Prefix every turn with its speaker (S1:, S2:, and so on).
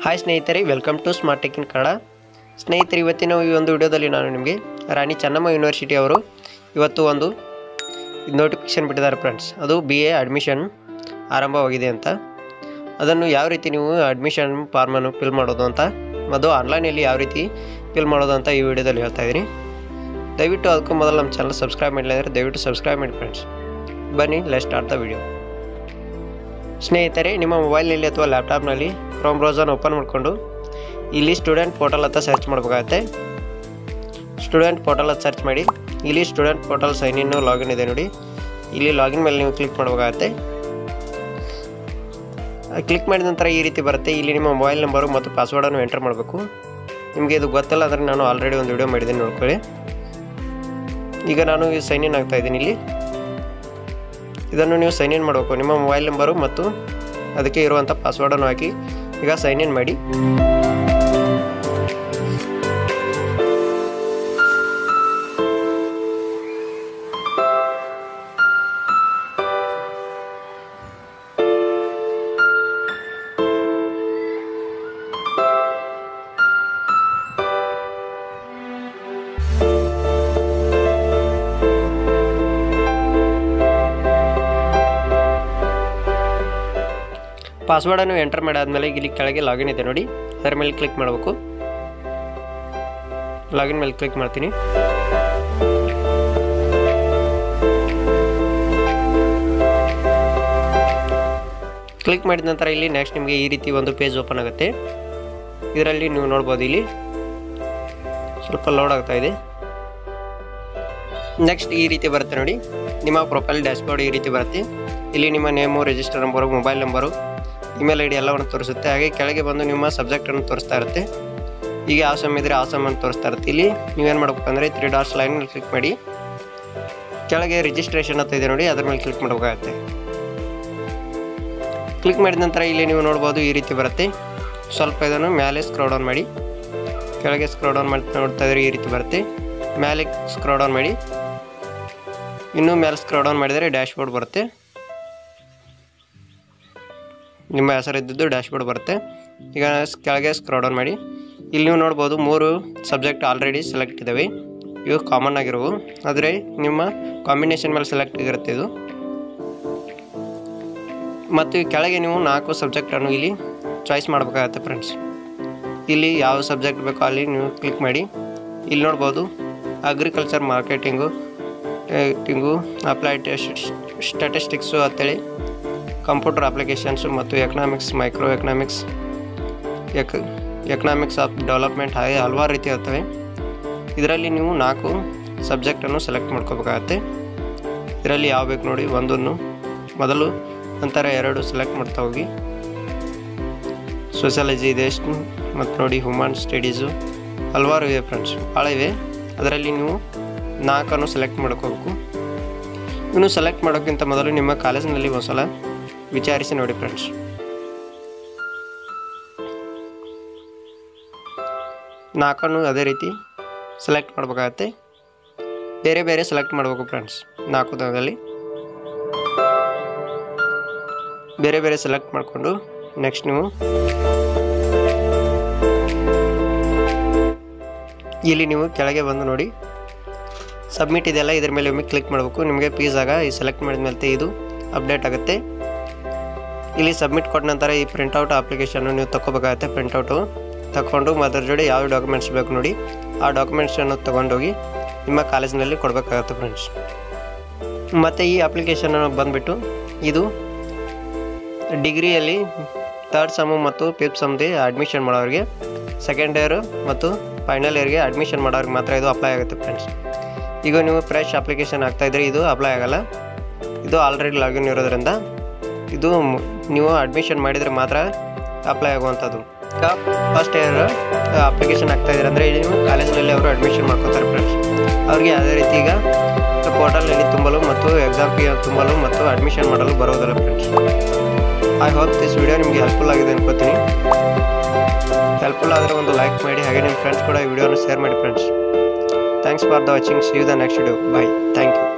S1: hi ಸ್ನೇಹಿತರೆ welcome to smart tech in Kannada ಸ್ನೇಹಿತರೆ ಇವತ್ತಿನ ಈ ಒಂದು ವಿಡಿಯೋದಲ್ಲಿ ನಾನು ನಿಮಗೆ ರಾಣಿ ಚೆನ್ನಮ್ಮ ಯೂನಿವರ್ಸಿಟಿ ಅವರು ಇವತ್ತು ಒಂದು ನೋಟಿಫಿಕೇಶನ್ ಬಿಟ್ಟಿದ್ದಾರೆ ಫ್ರೆಂಡ್ಸ್ ಅದು ಬಿ ಎ ಅಡ್ಮಿಷನ್ ಆರಂಭವಾಗಿದೆ ಅಂತ ಅದನ್ನು ಯಾವ ರೀತಿ ನೀವು ಅಡ್ಮಿಷನ್ ಫಾರ್ಮನ್ನು ಫಿಲ್ ಮಾಡೋದು ಅಂತ ಅದು ಆನ್ಲೈನಲ್ಲಿ ಯಾವ ರೀತಿ ಫಿಲ್ ಮಾಡೋದು ಅಂತ ಈ ವಿಡಿಯೋದಲ್ಲಿ ಹೇಳ್ತಾ ಇದ್ದೀನಿ ದಯವಿಟ್ಟು ಅದಕ್ಕೂ ಮೊದಲು ನಮ್ಮ ಚಾನಲ್ ಸಬ್ಸ್ಕ್ರೈಬ್ ಮಾಡಿಲ್ಲ ಅಂದರೆ ದಯವಿಟ್ಟು ಸಬ್ಸ್ಕ್ರೈಬ್ ಮಾಡಿ ಫ್ರೆಂಡ್ಸ್ ಬನ್ನಿ ಲೆಟ್ ಸ್ಟಾರ್ಟ್ ದ ವಿಡಿಯೋ ಸ್ನೇಹಿತರೆ ನಿಮ್ಮ ಮೊಬೈಲ್ನಲ್ಲಿ ಅಥವಾ ಲ್ಯಾಪ್ಟಾಪ್ನಲ್ಲಿ ಕ್ರೋಮ್ ಬ್ರೌಸರ್ನ ಓಪನ್ ಮಾಡಿಕೊಂಡು ಇಲ್ಲಿ ಸ್ಟೂಡೆಂಟ್ ಪೋರ್ಟಲ್ ಅಂತ ಸರ್ಚ್ ಮಾಡಬೇಕಾಗತ್ತೆ ಸ್ಟೂಡೆಂಟ್ ಪೋರ್ಟಲ್ ಅಂತ ಸರ್ಚ್ ಮಾಡಿ ಇಲ್ಲಿ student portal sign in login ಇದೆ ನೋಡಿ ಇಲ್ಲಿ ಲಾಗಿನ್ ಮೇಲೆ ನೀವು ಕ್ಲಿಕ್ ಮಾಡಬೇಕಾಗತ್ತೆ ಕ್ಲಿಕ್ ಮಾಡಿದ ನಂತರ ಈ ರೀತಿ ಬರುತ್ತೆ ಇಲ್ಲಿ ನಿಮ್ಮ ಮೊಬೈಲ್ ನಂಬರು ಮತ್ತು ಪಾಸ್ವರ್ಡನ್ನು ಎಂಟರ್ ಮಾಡಬೇಕು ನಿಮಗೆ ಇದು ಗೊತ್ತಿಲ್ಲ ಅಂದರೆ ನಾನು ಆಲ್ರೆಡಿ ಒಂದು ವಿಡಿಯೋ ಮಾಡಿದ್ದೀನಿ ನೋಡ್ಕೊಳ್ಳಿ ಈಗ ನಾನು ಸೈನ್ ಇನ್ ಆಗ್ತಾ ಇದ್ದೀನಿ ಇಲ್ಲಿ ಇದನ್ನು ನೀವು ಸೈನ್ ಇನ್ ಮಾಡಬೇಕು ನಿಮ್ಮ ಮೊಬೈಲ್ ನಂಬರು ಮತ್ತು ಅದಕ್ಕೆ ಇರುವಂಥ ಪಾಸ್ವರ್ಡನ್ನು ಹಾಕಿ ಈಗ ಸೈನ್ ಇನ್ ಮಾಡಿ ಪಾಸ್ವರ್ಡನ್ನು ಎಂಟರ್ ಮಾಡಾದ್ಮೇಲೆ ಇಲ್ಲಿ ಕೆಳಗೆ ಲಾಗಿನ್ ಇದೆ ನೋಡಿ ಅದರ ಮೇಲೆ ಕ್ಲಿಕ್ ಮಾಡಬೇಕು ಲಾಗಿನ್ ಮೇಲೆ ಕ್ಲಿಕ್ ಮಾಡ್ತೀನಿ ಕ್ಲಿಕ್ ಮಾಡಿದ ನಂತರ ಇಲ್ಲಿ ನೆಕ್ಸ್ಟ್ ನಿಮಗೆ ಈ ರೀತಿ ಒಂದು ಪೇಜ್ ಓಪನ್ ಆಗುತ್ತೆ ಇದರಲ್ಲಿ ನೀವು ನೋಡ್ಬೋದು ಇಲ್ಲಿ ಸ್ವಲ್ಪ ಲೋಡ್ ಆಗ್ತಾ ಇದೆ ನೆಕ್ಸ್ಟ್ ಈ ರೀತಿ ಬರುತ್ತೆ ನೋಡಿ ನಿಮ್ಮ ಪ್ರೊಫೈಲ್ ಡ್ಯಾಶ್ಬೋರ್ಡ್ ಈ ರೀತಿ ಬರುತ್ತೆ ಇಲ್ಲಿ ನಿಮ್ಮ name register number mobile number email I D ಎಲ್ಲವನ್ನು ತೋರಿಸುತ್ತೆ ಹಾಗೆ ಕೆಳಗೆ ಬಂದು ನಿಮ್ಮ ಸಬ್ಜೆಕ್ಟನ್ನು ತೋರಿಸ್ತಾ ಇರುತ್ತೆ ಈಗ ಆಸಮ್ ಇದ್ರೆ ಆಸಮ್ ಅಂತ ತೋರಿಸ್ತಾ ಇರುತ್ತೆ ಇಲ್ಲಿ ನೀವೇನು ಮಾಡ್ಬೇಕಂದ್ರೆ ತ್ರೀ ಡಾಟ್ಸ್ ಲೈನ್ ಮೇಲೆ ಕ್ಲಿಕ್ ಮಾಡಿ ಕೆಳಗೆ ರಿಜಿಸ್ಟ್ರೇಷನ್ ಅಂತ ಇದೆ ನೋಡಿ ಅದ್ರ ಮೇಲೆ ಕ್ಲಿಕ್ ಮಾಡಬೇಕಾಗತ್ತೆ ಕ್ಲಿಕ್ ಮಾಡಿದ ನಂತರ ಇಲ್ಲಿ ನೀವು ನೋಡ್ಬೋದು ಈ ರೀತಿ ಬರುತ್ತೆ ಸ್ವಲ್ಪ ಇದನ್ನು ಮೇಲೆ ಸ್ಕ್ರೋಲ್ ಡೌನ್ ಮಾಡಿ ಕೆಳಗೆ ಸ್ಕ್ರೋಲ್ ಡೌನ್ ಮಾಡಿ ನೋಡ್ತಾ ಇದ್ರೆ ಈ ರೀತಿ ಬರುತ್ತೆ ಮೇಲೆ ಸ್ಕ್ರೋಲ್ ಡೌನ್ ಮಾಡಿ ಇನ್ನೂ ಮೇಲೆ ಸ್ಕ್ರೋಲ್ ಡೌನ್ ಮಾಡಿದರೆ ಡ್ಯಾಶ್ ಬೋರ್ಡ್ ಬರುತ್ತೆ ನಿಮ್ಮ ಹೆಸರಿದ್ದದ್ದು ಡ್ಯಾಶ್ ಬೋರ್ಡ್ ಬರುತ್ತೆ ಈಗ ಕೆಳಗೆ ಸ್ಕ್ರೋಲ್ ಡೌನ್ ಮಾಡಿ ಇಲ್ಲಿ ನೀವು ನೋಡ್ಬೋದು ಮೂರು ಸಬ್ಜೆಕ್ಟ್ ಆಲ್ರೆಡಿ ಸೆಲೆಕ್ಟ್ ಇದ್ದಾವೆ ಇವು ಕಾಮನ್ ಆಗಿರೋವು ಆದರೆ ನಿಮ್ಮ ಕಾಂಬಿನೇಷನ್ ಮೇಲೆ ಸೆಲೆಕ್ಟ್ ಆಗಿರುತ್ತೆ ಇದು ಮತ್ತು ಈ ಕೆಳಗೆ ನೀವು ನಾಲ್ಕು ಸಬ್ಜೆಕ್ಟನ್ನು ಇಲ್ಲಿ ಚಾಯ್ಸ್ ಮಾಡಬೇಕಾಗತ್ತೆ ಫ್ರೆಂಡ್ಸ್ ಇಲ್ಲಿ ಯಾವ ಸಬ್ಜೆಕ್ಟ್ ಬೇಕೋ ಅಲ್ಲಿ ನೀವು ಕ್ಲಿಕ್ ಮಾಡಿ ಇಲ್ಲಿ ನೋಡ್ಬೋದು ಅಗ್ರಿಕಲ್ಚರ್ ಮಾರ್ಕೆಟಿಂಗು ಟಿಂಗು ಅಪ್ಲೈಡ್ ಸ್ಟ್ಯಾಟಿಸ್ಟಿಕ್ಸು ಅಂತೇಳಿ ಕಂಪ್ಯೂಟರ್ ಅಪ್ಲಿಕೇಶನ್ಸು ಮತ್ತು ಎಕನಾಮಿಕ್ಸ್ ಮೈಕ್ರೋ ಎಕನಾಮಿಕ್ಸ್ ಎಕ್ ಎಕನಾಮಿಕ್ಸ್ ಆಫ್ ಡೆವಲಪ್ಮೆಂಟ್ ಹಾಗೆ ಹಲವಾರು ರೀತಿ ಇರ್ತವೆ ಇದರಲ್ಲಿ ನೀವು ನಾಲ್ಕು ಸಬ್ಜೆಕ್ಟನ್ನು ಸೆಲೆಕ್ಟ್ ಮಾಡ್ಕೋಬೇಕಾಗತ್ತೆ ಇದರಲ್ಲಿ ಯಾವ ಬೇಕು ನೋಡಿ ಒಂದನ್ನು ಮೊದಲು ನಂತರ ಎರಡು ಸೆಲೆಕ್ಟ್ ಮಾಡ್ತಾ ಹೋಗಿ ಸೋಷಿಯಾಲಜಿ ಇದೆ ಮತ್ತು ನೋಡಿ ಹ್ಯೂಮನ್ ಸ್ಟಡೀಸು ಹಲವಾರು ಇವೆ ಫ್ರೆಂಡ್ಸ್ ಭಾಳ ಇವೆ ಅದರಲ್ಲಿ ನೀವು ನಾಲ್ಕನ್ನು ಸೆಲೆಕ್ಟ್ ಮಾಡ್ಕೋಬೇಕು ಇನ್ನು ಸೆಲೆಕ್ಟ್ ಮಾಡೋಕ್ಕಿಂತ ಮೊದಲು ನಿಮ್ಮ ಕಾಲೇಜಿನಲ್ಲಿ ಒಂದು ಸಲ ವಿಚಾರಿಸಿ ನೋಡಿ ಫ್ರೆಂಡ್ಸ್ ನಾಲ್ಕನ್ನು ಅದೇ ರೀತಿ ಸೆಲೆಕ್ಟ್ ಮಾಡಬೇಕಾಗತ್ತೆ ಬೇರೆ ಬೇರೆ ಸೆಲೆಕ್ಟ್ ಮಾಡಬೇಕು ಫ್ರೆಂಡ್ಸ್ ನಾಲ್ಕು ದಿನದಲ್ಲಿ ಬೇರೆ ಬೇರೆ ಸೆಲೆಕ್ಟ್ ಮಾಡಿಕೊಂಡು ನೆಕ್ಸ್ಟ್ ನೀವು ಇಲ್ಲಿ ನೀವು ಕೆಳಗೆ ಬಂದು ನೋಡಿ ಸಬ್ಮಿಟ್ ಇದೆಲ್ಲ ಇದ್ರ ಮೇಲೆ ಒಮ್ಮೆ ಕ್ಲಿಕ್ ಮಾಡಬೇಕು ನಿಮಗೆ ಪೀಸ್ ಆಗ ಈ ಸೆಲೆಕ್ಟ್ ಮಾಡಿದ ಮೇಲೆ ಇದು ಅಪ್ಡೇಟ್ ಆಗುತ್ತೆ ಇಲ್ಲಿ ಸಬ್ಮಿಟ್ ಕೊಟ್ಟ ನಂತರ ಈ ಪ್ರಿಂಟೌಟ್ ಅಪ್ಲಿಕೇಶನ್ನು ನೀವು ತಗೋಬೇಕಾಗತ್ತೆ ಪ್ರಿಂಟೌಟು ತಗೊಂಡು ಅದರ ಜೋಡಿ ಯಾವ ಡಾಕ್ಯುಮೆಂಟ್ಸ್ ಬೇಕು ನೋಡಿ ಆ ಡಾಕ್ಯುಮೆಂಟ್ಸನ್ನು ತೊಗೊಂಡೋಗಿ ನಿಮ್ಮ ಕಾಲೇಜಿನಲ್ಲಿ ಕೊಡಬೇಕಾಗತ್ತೆ ಫ್ರೆಂಡ್ಸ್ ಮತ್ತು ಈ ಅಪ್ಲಿಕೇಶನ್ ಬಂದುಬಿಟ್ಟು ಇದು ಡಿಗ್ರಿಯಲ್ಲಿ ತರ್ಡ್ ಸಮ್ಮು ಮತ್ತು ಫಿಫ್ತ್ ಸಮ್ದು ಅಡ್ಮಿಷನ್ ಮಾಡೋರಿಗೆ ಸೆಕೆಂಡ್ ಇಯರು ಮತ್ತು ಫೈನಲ್ ಇಯರ್ಗೆ ಅಡ್ಮಿಷನ್ ಮಾಡೋರಿಗೆ ಮಾತ್ರ ಇದು ಅಪ್ಲೈ ಆಗುತ್ತೆ ಫ್ರೆಂಡ್ಸ್ ಈಗ ನೀವು ಫ್ರೆಶ್ ಅಪ್ಲಿಕೇಶನ್ ಹಾಕ್ತಾಯಿದ್ರೆ ಇದು ಅಪ್ಲೈ ಆಗಲ್ಲ ಇದು ಆಲ್ರೆಡಿ ಲಾಗಿನ್ ಇರೋದ್ರಿಂದ ಇದು ನೀವು ಅಡ್ಮಿಷನ್ ಮಾಡಿದರೆ ಮಾತ್ರ ಅಪ್ಲೈ ಆಗುವಂಥದ್ದು ಈಗ ಫಸ್ಟ್ ಇಯರ್ ಅಪ್ಲಿಕೇಶನ್ ಆಗ್ತಾ ಇದ್ದಾರೆ ಅಂದರೆ ನೀವು ಕಾಲೇಜಿನಲ್ಲಿ ಅವರು ಅಡ್ಮಿಷನ್ ಮಾಡ್ಕೋತಾರೆ ಫ್ರೆಂಡ್ಸ್ ಅವ್ರಿಗೆ ಯಾವುದೇ ರೀತಿ ಈಗ ಪೋರ್ಟಲ್ನಲ್ಲಿ ತುಂಬಲು ಮತ್ತು ಎಕ್ಸಾಮ್ ಫೀ ತುಂಬಲು ಮತ್ತು ಅಡ್ಮಿಷನ್ ಮಾಡಲು ಬರೋದಿಲ್ಲ friends I hope this video ನಿಮಗೆ ಹೆಲ್ಪ್ಫುಲ್ ಆಗಿದೆ ಅನ್ಕೋತೀನಿ ಹೆಲ್ಪ್ಫುಲ್ ಆದರೆ ಒಂದು ಲೈಕ್ ಮಾಡಿ ಹಾಗೆ ನಿಮ್ಮ ಫ್ರೆಂಡ್ಸ್ ಕೂಡ ಈ ವಿಡಿಯೋನ ಶೇರ್ ಮಾಡಿ friends thanks for the watching see you the next video bye thank you